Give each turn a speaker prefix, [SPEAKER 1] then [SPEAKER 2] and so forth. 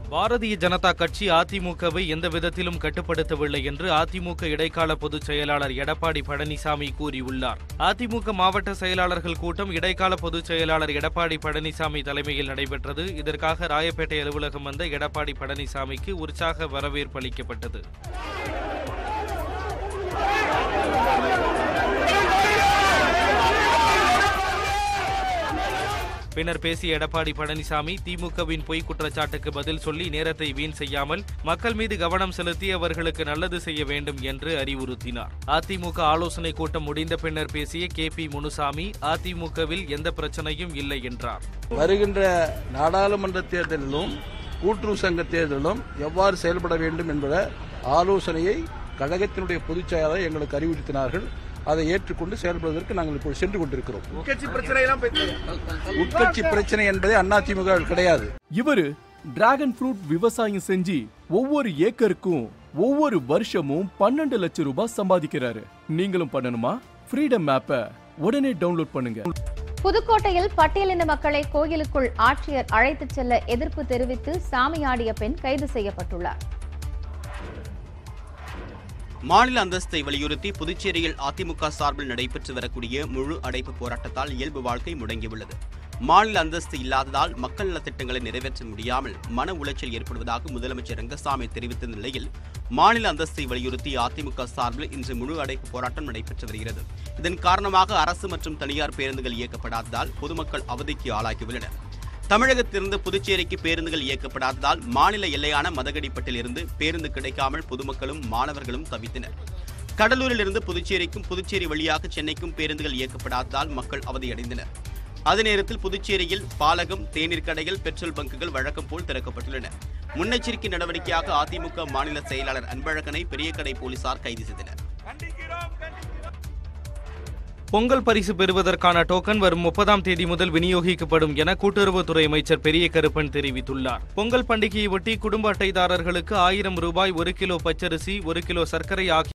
[SPEAKER 1] பாரதிய ஜனதா கட்சி அதிமுகவை எந்த விதத்திலும் கட்டுப்படுத்தவில்லை என்று அதிமுக இடைக்கால பொதுச் செயலாளர் எடப்பாடி பழனிசாமி கூறியுள்ளார் அதிமுக மாவட்ட செயலாளர்கள் கூட்டம் இடைக்கால பொதுச் செயலாளர் எடப்பாடி பழனிசாமி தலைமையில் நடைபெற்றது இதற்காக ராயப்பேட்டை அலுவலகம் வந்த எடப்பாடி பழனிசாமிக்கு உற்சாக வரவேற்பு அளிக்கப்பட்டது பின்னர் பேசிய எடப்பாடி பழனிசாமி திமுகவின் பொய் குற்றச்சாட்டுக்கு பதில் சொல்லி நேரத்தை வீண் செய்யாமல் மக்கள் மீது கவனம் செலுத்தி அவர்களுக்கு நல்லது செய்ய வேண்டும் என்று அறிவுறுத்தினார் அதிமுக ஆலோசனை கூட்டம் முடிந்த பின்னர் பேசிய கே பி முனுசாமி அதிமுகவில் எந்த பிரச்சனையும் இல்லை என்றார்
[SPEAKER 2] வருகின்ற நாடாளுமன்ற தேர்தலிலும் கூட்டுறவு சங்க தேர்தலிலும் எவ்வாறு செயல்பட வேண்டும் என்பத ஆலோசனையை கழகத்தினுடைய பொதுச் செயலாளர் எங்களுக்கு அறிவுறுத்தினார்கள் அதை ஏற்றுக்கொண்டு செயல்படுவதற்கு நாங்கள் இப்போது சென்று கொண்டிருக்கிறோம்
[SPEAKER 3] உட்கட்சி பிரச்சனை எல்லாம்
[SPEAKER 2] உட்கட்சி பிரச்சனை என்பதே அதிமுக கிடையாது
[SPEAKER 4] இவரு டிராகன் ஃப்ரூட் விவசாயம் செஞ்சு ஒவ்வொரு ஏக்கருக்கும் ஒவ்வொரு வருஷமும் பன்னெண்டு லட்சம் ரூபாய் சம்பாதிக்கிறாரு நீங்களும் பண்ணணுமா ஃப்ரீடம் ஆப்பை உடனே டவுன்லோட் பண்ணுங்க
[SPEAKER 5] புதுக்கோட்டையில் பட்டியலின மக்களை கோயிலுக்குள் ஆட்சியர் அழைத்துச் செல்ல எதிர்ப்பு தெரிவித்து சாமியாடிய பெண் கைது செய்யப்பட்டுள்ளார்
[SPEAKER 6] மாநில அந்தஸ்தை வலியுறுத்தி புதுச்சேரியில் அதிமுக சார்பில் நடைபெற்று வரக்கூடிய முழு அடைப்பு போராட்டத்தால் இயல்பு வாழ்க்கை முடங்கியுள்ளது மாநில அந்தஸ்து இல்லாததால் மக்கள் நலத் திட்டங்களை நிறைவேற்ற முடியாமல் மன உளைச்சல் ஏற்படுவதாக முதலமைச்சர் ரங்கசாமி தெரிவித்த நிலையில் மாநில அந்தஸ்தை வலியுறுத்தி அதிமுக சார்பில் இன்று முழு அடைப்பு போராட்டம் நடைபெற்று வருகிறது இதன் காரணமாக அரசு மற்றும் தனியார் பேருந்துகள் இயக்கப்படாததால் பொதுமக்கள் அவதிக்கு ஆளாகியுள்ளனர் தமிழகத்திலிருந்து புதுச்சேரிக்கு பேருந்துகள் இயக்கப்படாததால் மாநில எல்லையான மதகடிப்பட்டில் இருந்து பேருந்து கிடைக்காமல் பொதுமக்களும் மாணவர்களும் தவித்தனர் கடலூரிலிருந்து புதுச்சேரிக்கும் புதுச்சேரி வழியாக சென்னைக்கும் பேருந்துகள் இயக்கப்படாததால் மக்கள் அவதியடைந்தனர் அதே நேரத்தில் புதுச்சேரியில் பாலகம் தேநீர் கடைகள் பெட்ரோல் பங்குகள் வழக்கம் போல் திறக்கப்பட்டுள்ளன முன்னெச்சரிக்கை நடவடிக்கையாக அதிமுக மாநில செயலாளர் அன்பழகனை பெரியகடை போலீசார் கைது செய்தனர்
[SPEAKER 1] பொங்கல் பரிசு பெறுவதற்கான டோக்கன் வரும் முப்பதாம் தேதி முதல் விநியோகிக்கப்படும் என கூட்டுறவுத்துறை அமைச்சர் பெரிய கருப்பன் தெரிவித்துள்ளார் பொங்கல் பண்டிகையை ஒட்டி குடும்ப அட்டைதாரர்களுக்கு ஆயிரம் ரூபாய் ஒரு கிலோ பச்சரிசி ஒரு கிலோ சர்க்கரை ஆகிய